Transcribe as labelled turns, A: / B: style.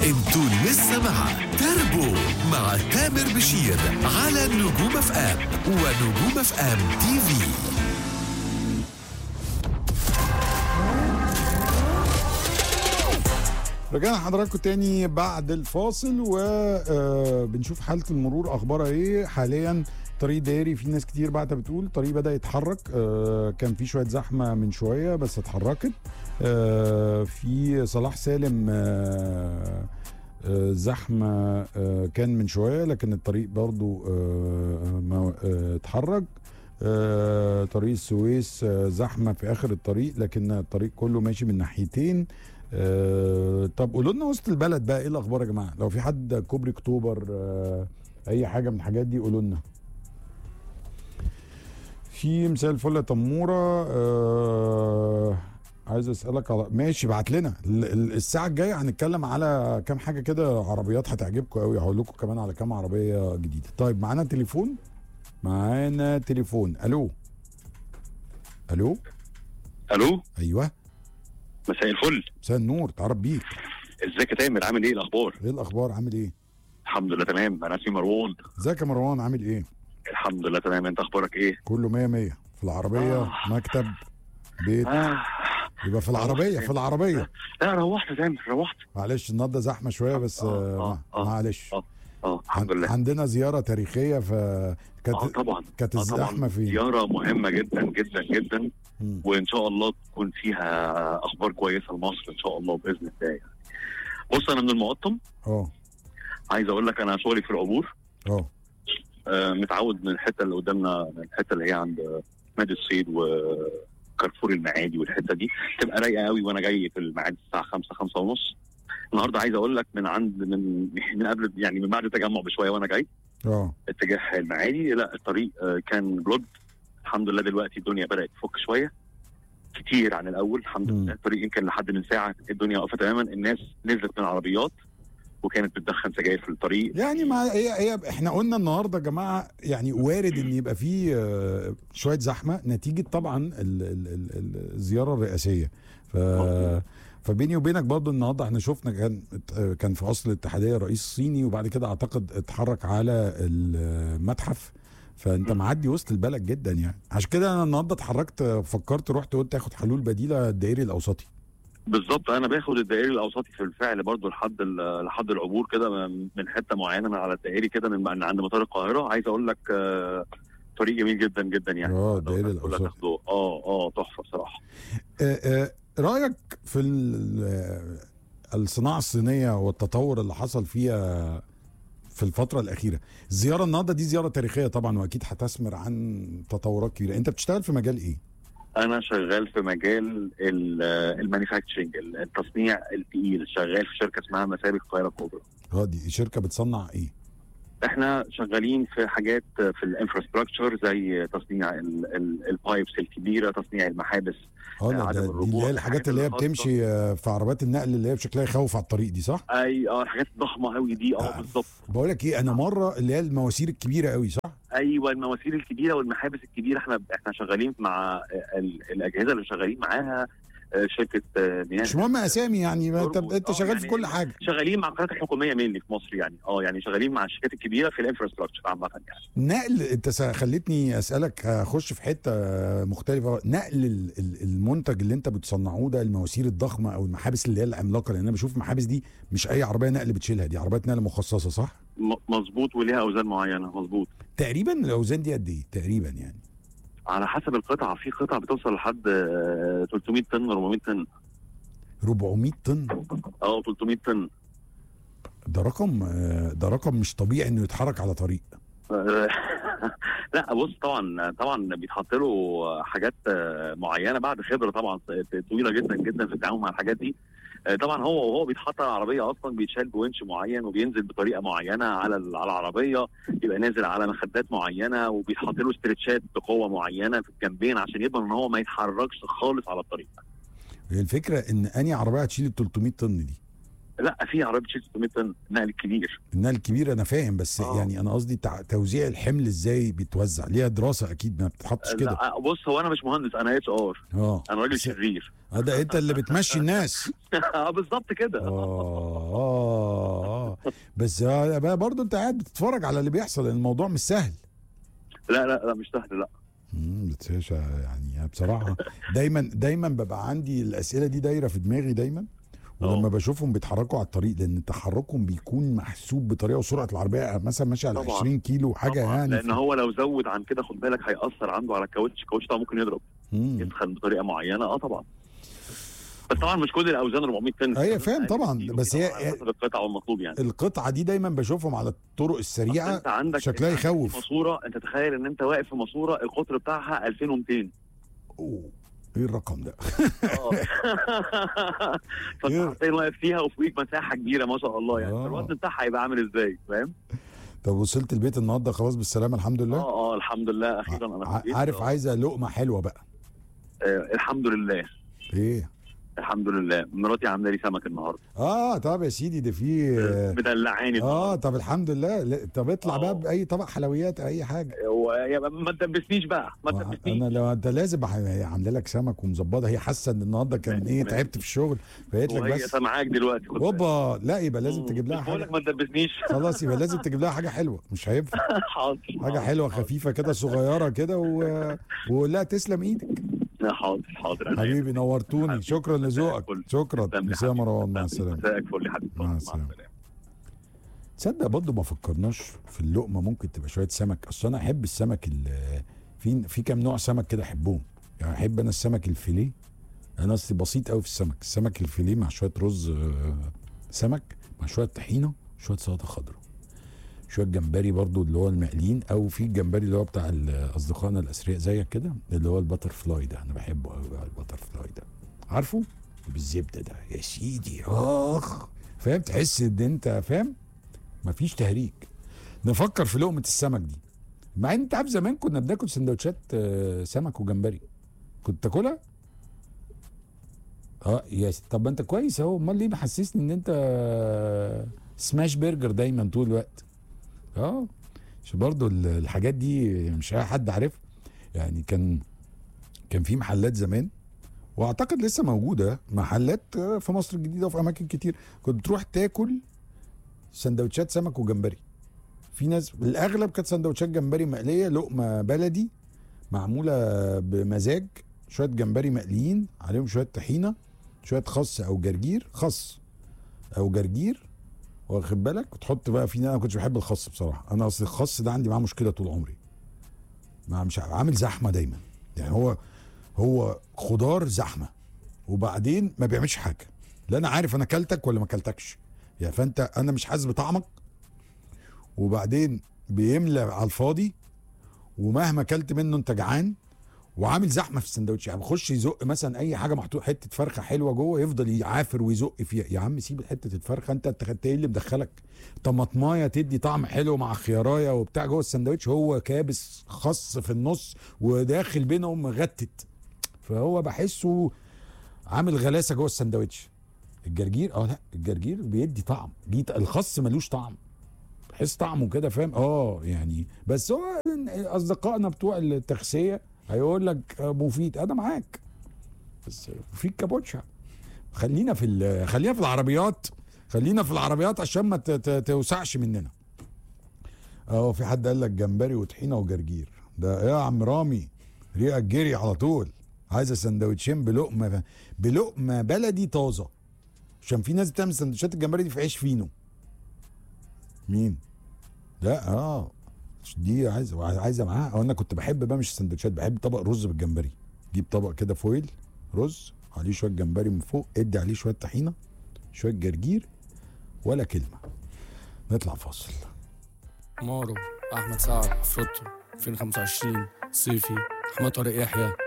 A: انتوا لسه مع تربو مع تامر بشير على نجوم اف ام ونجوم اف ام تي في
B: رجعنا حضراتكم تاني بعد الفاصل وبنشوف حالة المرور أخبارها إيه حاليا طريق دائري في ناس كتير بعد بتقول الطريق بدأ يتحرك آه، كان في شوية زحمة من شوية بس اتحركت آه، في صلاح سالم آه، آه، زحمة آه، كان من شوية لكن الطريق برضو آه، ما- آه، اتحرك آه، طريق السويس آه، زحمة في آخر الطريق لكن الطريق كله ماشي من ناحيتين آه، طب قولوا لنا وسط البلد بقى ايه الاخبار يا جماعه لو في حد كوبري اكتوبر آه، اي حاجه من الحاجات دي قولوا لنا في مساء الفل يا تموره آه عايز اسالك على ماشي بعت لنا ال- ال- الساعه الجايه هنتكلم على كام حاجه كده عربيات هتعجبكم قوي هقول لكم كمان على كام عربيه جديده طيب معانا تليفون معانا تليفون الو الو
C: الو
B: ايوه
C: مساء الفل
B: مساء النور تعرف بيك
C: ازيك يا تامر عامل ايه الاخبار
B: ايه الاخبار عامل ايه
C: الحمد لله تمام انا اسمي مروان
B: ازيك يا مروان عامل ايه
C: الحمد لله تمام انت اخبارك ايه
B: كله مية مية في العربية
C: آه.
B: مكتب بيت
C: آه.
B: يبقى في العربية في العربية
C: لا روحت يا تامر روحت
B: معلش النهارده زحمة شوية بس
C: آه،
B: آه
C: آه، آه.
B: معلش
C: آه. اه الحمد
B: عن-
C: لله
B: عندنا زيارة تاريخية ف
C: اه
B: كانت
C: طبعا
B: كانت
C: آه طبعاً.
B: الزحمة فين؟
C: زياره مهمه جدا جدا جدا
B: مم.
C: وان شاء الله تكون فيها اخبار كويسه لمصر ان شاء الله باذن الله يعني. بص انا من المقطم
B: اه
C: عايز اقول لك انا شغلي في العبور
B: اه
C: آه متعود من الحته اللي قدامنا من الحته اللي هي عند نادي الصيد وكارفور المعادي والحته دي تبقى رايقه قوي وانا جاي في الميعاد الساعه 5 5 ونص النهارده عايز اقول لك من عند من من قبل يعني من بعد التجمع بشويه وانا جاي
B: اه
C: اتجاه المعادي لا الطريق آه، كان بلود الحمد لله دلوقتي الدنيا بدات تفك شويه كتير عن الاول الحمد
B: مم.
C: لله الطريق يمكن لحد من ساعه الدنيا واقفه تماما الناس نزلت من العربيات وكانت بتدخن سجاير في الطريق
B: يعني ما هي هي احنا قلنا النهارده يا جماعه يعني وارد ان يبقى في آه، شويه زحمه نتيجه طبعا ال- ال- ال- ال- الزياره الرئاسيه ف فبيني وبينك برضه النهارده احنا شفنا كان كان في اصل الاتحاديه رئيس صيني وبعد كده اعتقد اتحرك على المتحف فانت معدي وسط البلد جدا يعني عشان كده انا النهارده اتحركت فكرت رحت قلت اخد حلول بديله الدائري الاوسطي
C: بالظبط انا باخد الدائري الاوسطي في الفعل برضو لحد ال- لحد العبور كده من- من حته معينه من على الدائري كده من من عند مطار القاهره عايز اقول لك آه، طريق جميل جدا جدا يعني
B: اه
C: لو
B: الدائري
C: الناس كلها
B: الاوسطي
C: تاخده اه اه تحفه بصراحه
B: آه، آه، رايك في ال- آه، الصناعه الصينيه والتطور اللي حصل فيها في الفتره الاخيره الزياره النهارده دي زياره تاريخيه طبعا واكيد هتثمر عن تطورات كبيره انت بتشتغل في مجال ايه
C: انا شغال في مجال المانيفاكتشرنج التصنيع التقيل شغال في شركه اسمها مسابق القاهره الكبرى
B: اه دي شركه بتصنع ايه
C: احنا شغالين في حاجات في الانفراستراكشر زي تصنيع ال- ال- البايبس الكبيره تصنيع المحابس
B: اه لا،
C: عدم
B: ده دي
C: الرجوع،
B: اللي هي الحاجات اللي هي
C: الحاجات
B: بتمشي آه، في عربيات النقل اللي هي بشكلها يخوف على الطريق دي صح
C: اي اه الحاجات الضخمه قوي دي اه
B: آه.
C: بالظبط
B: بقول لك ايه انا مره اللي هي المواسير الكبيره قوي صح
C: ايوه المواسير الكبيره والمحابس الكبيره احنا احنا شغالين مع ال- الاجهزه اللي شغالين معاها آه، شركه آه، مياه
B: مش مهم اسامي يعني ما انت
C: تربط.
B: انت
C: آه،
B: شغال في
C: يعني
B: كل حاجه
C: شغالين مع القناه الحكوميه مينلي في مصر يعني اه يعني شغالين مع الشركات الكبيره في الانفراستراكشر عامه يعني
B: نقل انت س- خلتني اسالك اخش في حته مختلفه نقل ال- ال- المنتج اللي انت بتصنعوه ده المواسير الضخمه او المحابس اللي هي العملاقه لان انا بشوف المحابس دي مش اي عربيه نقل بتشيلها دي عربيات نقل مخصصه صح
C: م- مظبوط وليها اوزان معينه مظبوط
B: تقريبا الاوزان دي قد ايه تقريبا يعني
C: على حسب القطعه في قطع بتوصل لحد آه، 300 طن 400 طن
B: 400 طن
C: اه 300 طن
B: ده رقم آه، ده رقم مش طبيعي انه يتحرك على طريق
C: لا بص طبعا طبعا بيتحط له حاجات آه، معينه بعد خبره طبعا طويله جدا جدا في التعامل مع الحاجات دي آه، طبعا هو وهو بيتحط على العربيه اصلا بيتشال بونش معين وبينزل بطريقه معينه على ال- على العربيه يبقى نازل على مخدات معينه وبيتحط له استرتشات بقوه معينه في الجنبين عشان يضمن ان هو ما يتحركش خالص على الطريق
B: هي الفكره ان اني عربيه هتشيل ال 300 طن دي
C: لا في عربيه بتشيل 600 طن نقل كبير
B: النقل الكبير انا فاهم بس
C: آه.
B: يعني انا قصدي تع- توزيع الحمل ازاي بيتوزع ليها دراسه اكيد ما بتتحطش كده
C: لا بص هو انا مش مهندس انا اتش ار
B: اه
C: انا راجل
B: بس-
C: شرير
B: اه ده انت اللي بتمشي الناس
C: اه بالظبط كده
B: اه بس آه، بقى برضه انت قاعد بتتفرج على اللي بيحصل لان الموضوع مش سهل
C: لا لا لا مش سهل لا
B: امم بتسيش يعني بصراحه دايما دايما ببقى عندي الاسئله دي دايره في دماغي دايما ولما
C: اه.
B: بشوفهم بيتحركوا على الطريق لان تحركهم بيكون محسوب بطريقه وسرعه العربيه مثلا ماشي على
C: طبعا.
B: 20 كيلو حاجه
C: طبعاً،
B: يعني
C: لان هو لو زود عن كده خد بالك هياثر عنده على الكاوتش الكاوتش طبعا ممكن يضرب
B: مم.
C: يسخن بطريقه معينه اه طبعا بس طبعا مش كل الاوزان 400 طن
B: أيوة، فاهم
C: يعني
B: طبعاً،
C: في-
B: بس
C: في
B: هي-
C: طبعاً على حسب القطع والمطلوب يعني
B: القطعه دي دايما بشوفهم على الطرق
C: أصل
B: السريعه
C: انت عندك
B: شكلها
C: أنت عندك
B: يخوف.
C: ماسوره انت تخيل ان انت واقف في ماسوره القطر بتاعها 2200
B: أوه. ايه الرقم ده
C: اه فانت
B: إيه؟
C: حرفيا واقف فيها وفوقيك مساحه كبيره ما شاء الله يعني
B: آه.
C: فالوزن بتاعها هيبقى عامل ازاي فاهم؟
B: طب وصلت البيت النهارده خلاص بالسلامه الحمد لله
C: اه اه الحمد لله اخيرا انا
B: ع-
C: في البيت.
B: عارف
C: آه.
B: عايزه لقمه حلوه بقى
C: آه الحمد لله
B: ايه
C: الحمد لله مراتي عامله لي سمك النهارده
B: اه طب يا سيدي ده في
C: مدلعاني
B: اه طب الحمد لله لا، طب اطلع
C: آه.
B: بقى باي طبق حلويات اي حاجه
C: و- ما تدبسنيش بقى ما تدبسنيش
B: انا لو انت لازم ح- هي عامله لك سمك ومظبطه هي حاسه ان النهارده كان
C: ماشي،
B: ايه
C: ماشي.
B: تعبت في الشغل فقالت لك
C: وهي
B: بس
C: سامعاك دلوقتي خد بالك.
B: اوبا لا يبقى لازم تجيب لها
C: مش بقول لك
B: حاجه
C: ما تدبسنيش
B: خلاص يبقى لازم تجيب لها حاجه حلوه مش هينفع
C: حاضر
B: حاجه حلوه خفيفه كده صغيره كده و... وقول لها تسلم ايدك
C: لا، حاضر حاضر أنا
B: حبيبي نورتوني
C: حبيبي.
B: شكرا لذوقك
C: فل.
B: شكرا
C: تسلم لي
B: مساء
C: حبيبي.
B: مروان مع
C: تسلم.
B: السلامه
C: مساءك فل يا حبيبي
B: مع
C: مع
B: السلامة.
C: السلامه
B: تصدق برضه ما فكرناش في اللقمه ممكن تبقى شويه سمك اصل انا احب السمك ال- في في كام نوع سمك كده احبهم يعني احب انا السمك الفيليه انا اصلي بسيط قوي في السمك السمك الفيليه مع شويه رز آه، سمك مع شويه طحينه شويه سلطه خضراء شويه جمبري برضو اللي هو المقلين او في الجمبري اللي هو بتاع ال- اصدقائنا الاثرياء زيك كده اللي هو البتر فلاي ده انا بحبه قوي بقى البتر فلاي ده عارفه بالزبده ده يا سيدي اخ فاهم تحس ان انت فاهم مفيش تهريج نفكر في لقمه السمك دي مع ان انت عارف زمان كنا بناكل سندوتشات آه، سمك وجمبري كنت تاكلها اه يا س- طب ما انت كويس اهو امال ليه محسسني ان انت آه، سماش برجر دايما طول الوقت اه مش برضو ال- الحاجات دي مش اي حد عارفها يعني كان كان في محلات زمان واعتقد لسه موجوده محلات آه، في مصر الجديده وفي اماكن كتير كنت بتروح تاكل سندوتشات سمك وجمبري في ناس الاغلب كانت سندوتشات جمبري مقليه لقمه بلدي معموله بمزاج شويه جمبري مقليين عليهم شويه طحينه شويه خس او جرجير خس او جرجير واخد بالك وتحط بقى في انا ما كنتش بحب الخس بصراحه انا اصل الخس ده عندي معاه مشكله طول عمري ما مش عارف، عامل زحمه دايما يعني هو هو خضار زحمه وبعدين ما بيعملش حاجه لا انا عارف انا اكلتك ولا ما اكلتكش يعني فانت انا مش حاسس بطعمك وبعدين بيملى على الفاضي ومهما اكلت منه انت جعان وعامل زحمه في السندوتش يعني بخش يزق مثلا اي حاجه محطوط حته فرخه حلوه جوه يفضل يعافر ويزق فيها يا عم سيب حته الفرخه انت انت خدت ايه اللي مدخلك طماطمايه تدي طعم حلو مع خيارايه وبتاع جوه السندوتش هو كابس خص في النص وداخل بينهم مغتت فهو بحسه عامل غلاسه جوه السندوتش الجرجير اه لا الجرجير بيدي طعم ليه ط- الخس ملوش طعم بحس طعمه كده فاهم اه يعني بس هو اصدقائنا بتوع التغذيه هيقول لك مفيد انا معاك بس في كابوتشا خلينا في ال- خلينا في العربيات خلينا في العربيات عشان ما ت- ت- توسعش مننا اه في حد قال لك جمبري وطحينه وجرجير ده ايه يا عم رامي ريقك جري على طول عايزه سندوتشين بلقمه بلقمه بلدي طازه عشان في ناس بتعمل سندوتشات الجمبري دي في عيش فينو مين لا اه دي عايزه عايزه معاها او انا كنت بحب بقى مش السندوتشات بحب طبق رز بالجمبري جيب طبق كده فويل رز عليه شويه جمبري من فوق ادي عليه شويه طحينه شويه جرجير ولا كلمه نطلع فاصل
D: مارو احمد سعد عفروتو 2025 صيفي احمد طارق يحيى